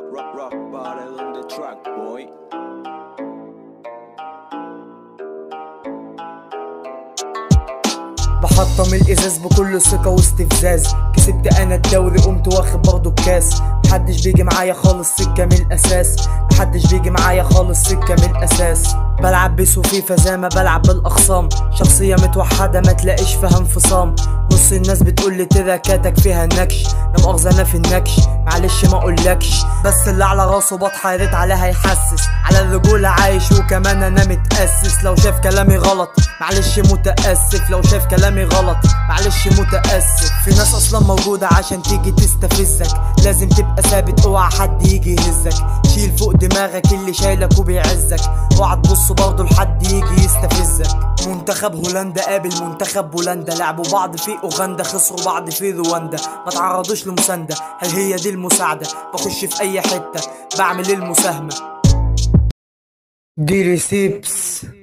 rock, rock bottle on the track, boy. بحطم الازاز بكل ثقة واستفزاز كسبت انا الدوري قمت واخد برضه الكاس محدش بيجي معايا خالص سكة من الاساس محدش بيجي معايا خالص سكة من الاساس بلعب بيس وفيفا زي ما بلعب بالاخصام شخصية متوحدة ما تلاقيش فيها انفصام نص الناس بتقول لي تراكاتك فيها نكش لا مؤاخذة انا في النكش معلش ما اقولكش بس اللي على راسه بطحة يا ريت عليها يحسس على الرجولة عايش وكمان انا متأسس لو شاف كلامي غلط معلش متأسف لو شاف كلامي غلط معلش متأسف في ناس اصلا موجودة عشان تيجي تستفزك لازم تبقى ثابت اوعى حد يجي يهزك شيل فوق دماغك اللي شايلك وبيعزك اوعى تبص برضه لحد يجي يستفزك منتخب هولندا قابل منتخب بولندا لعبوا بعض في اوغندا خسروا بعض في رواندا ما تعرضوش لمساندة هل هي دي المساعدة بخش في اي حتة بعمل المساهمة دي ريسيبس